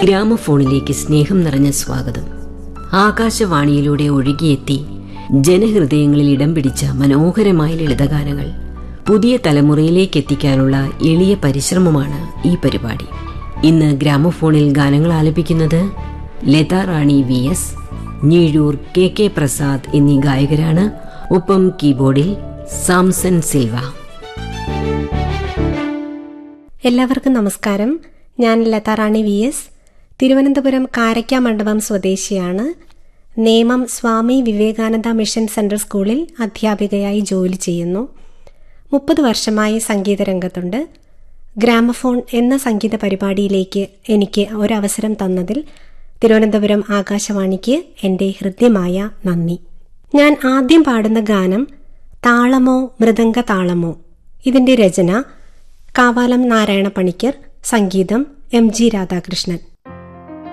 ഗ്രാമഫോണിലേക്ക് സ്നേഹം നിറഞ്ഞ സ്വാഗതം ആകാശവാണിയിലൂടെ ഒഴുകിയെത്തി ജനഹൃദയങ്ങളിൽ ഇടം പിടിച്ച മനോഹരമായ ലളിതഗാനങ്ങൾ പുതിയ തലമുറയിലേക്ക് എത്തിക്കാനുള്ള എളിയ പരിശ്രമമാണ് ഈ പരിപാടി ഇന്ന് ഗ്രാമഫോണിൽ ഗാനങ്ങൾ ആലപിക്കുന്നത് Latha Rani V S Njeezhoor K K Prasad എന്നീ ഗായകരാണ് ഒപ്പം കീബോർഡിൽ സാംസൺ സിൽവ എല്ലാവർക്കും നമസ്കാരം ഞാൻ ലതാറാണി വി എസ് തിരുവനന്തപുരം കാരയ്ക്ക മണ്ഡപം സ്വദേശിയാണ് നേമം സ്വാമി വിവേകാനന്ദ മിഷൻ സെൻട്രൽ സ്കൂളിൽ അധ്യാപികയായി ജോലി ചെയ്യുന്നു മുപ്പത് വർഷമായി സംഗീത രംഗത്തുണ്ട് ഗ്രാമഫോൺ എന്ന സംഗീത പരിപാടിയിലേക്ക് എനിക്ക് ഒരവസരം തന്നതിൽ തിരുവനന്തപുരം ആകാശവാണിക്ക് എൻ്റെ ഹൃദ്യമായ നന്ദി ഞാൻ ആദ്യം പാടുന്ന ഗാനം താളമോ മൃദംഗ താളമോ ഇതിൻ്റെ രചന കാവാലം നാരായണ പണിക്കർ സംഗീതം എം ജി രാധാകൃഷ്ണൻ